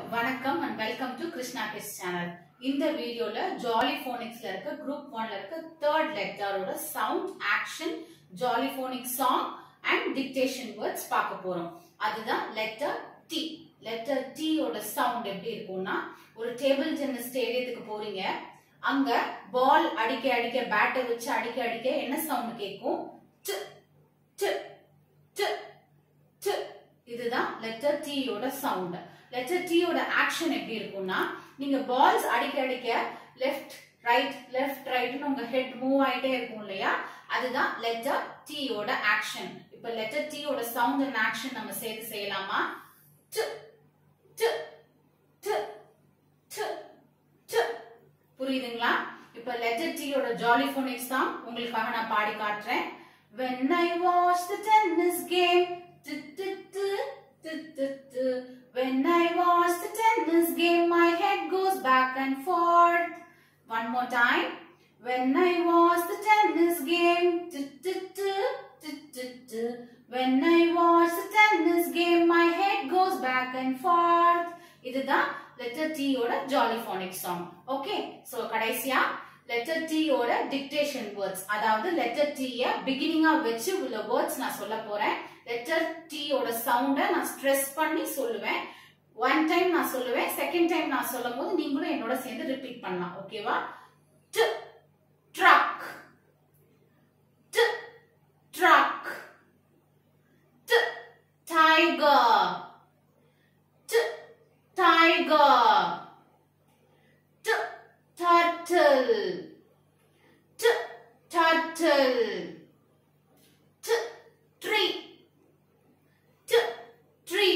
வணக்கம் and welcome to Krishna கிஸ் channel இந்த வீடியோல ஜாலி போனிக்ஸ்ல இருக்க குரூப் ஒன்ல இருக்க தேர்ட் லெட்டரோட sound action jolly phonic song and dictation words பார்க்க போறோம் அதுதான் லெட்டர் டி லெட்டர் டி ஓட சவுண்ட் எப்படி இருக்கும்னா ஒரு டேபிள் டென்னிஸ் ஸ்டேடியத்துக்கு போறீங்க அங்க பால் அடிக்க அடிக்க பேட்டை வச்சு அடிக்க அடிக்க என்ன சவுண்ட் கேட்கும் ட் ட் ட் ட் இதுதான் லெட்டர் டி யோட சவுண்ட் லெட்டர் டி யோட ஆக்ஷன் எப்படி இருக்கும்னா நீங்க பால்ஸ் அடிக்க அடிக்க லெஃப்ட் ரைட் லெஃப்ட் ரைட்னு உங்க ஹெட் மூவ் ஆயிட்டே இருக்கும் இல்லையா அதுதான் லெட்டர் டி யோட ஆக்ஷன் இப்ப லெட்டர் டி யோட சவுண்ட் அண்ட் ஆக்ஷன் நம்ம சேர்த்து செய்யலாமா ட் ட் ட் ட் ட் புரியுதுங்களா இப்ப லெட்டர் டி யோட ஜாலி போனிக்ஸ் தான் உங்களுக்காக நான் பாடி காட்டுறேன் When I watch the tennis game tu, tu, tu, tu, tu, tu. When I watch the tennis game my head goes back and forth One more time When I watch the tennis game tu, tu, tu, tu, tu, tu. When I watch the tennis game my head goes back and forth இதுதான் letter T யோட jolly phonic song okay so கடைசியா letter T யோட dictation words அதாவது letter T ய பிகினிங்கா வச்சு உள்ள words நான் சொல்ல போறேன் லெட்டர் டி யோட சவுண்ட நான் ஸ்ட்ரெஸ் பண்ணி சொல்லுவேன் ஒன் டைம் நான் சொல்லுவேன் செகண்ட் டைம் நான் சொல்லும் போது நீங்களும் என்னோட சேர்ந்து ரிப்பீட் பண்ணலாம் ஓகேவா ட் ட்ரக் ட் ட்ரக் ட் டைகர் ட் tiger t turtle t turtle t tree t tree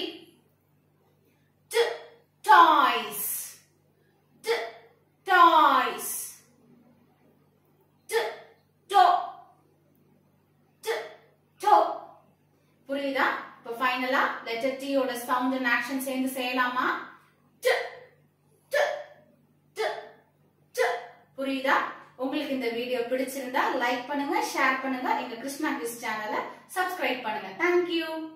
t toys t toys t to t to புரியுதா இப்ப ஃபைனலா லெட்டர் டி யோட சவுண்ட் அண்ட் ஆக்ஷன் சேர்ந்து செய்யலாமா ட், ட், ட், ட். புரியுதா உங்களுக்கு இந்த வீடியோ பிடிச்சிருந்தா லைக் பண்ணுங்க ஷேர் பண்ணுங்க எங்க கிருஷ்ணா கிறிஸ் சேனலை சப்ஸ்கிரைப் பண்ணுங்க தேங்க்யூ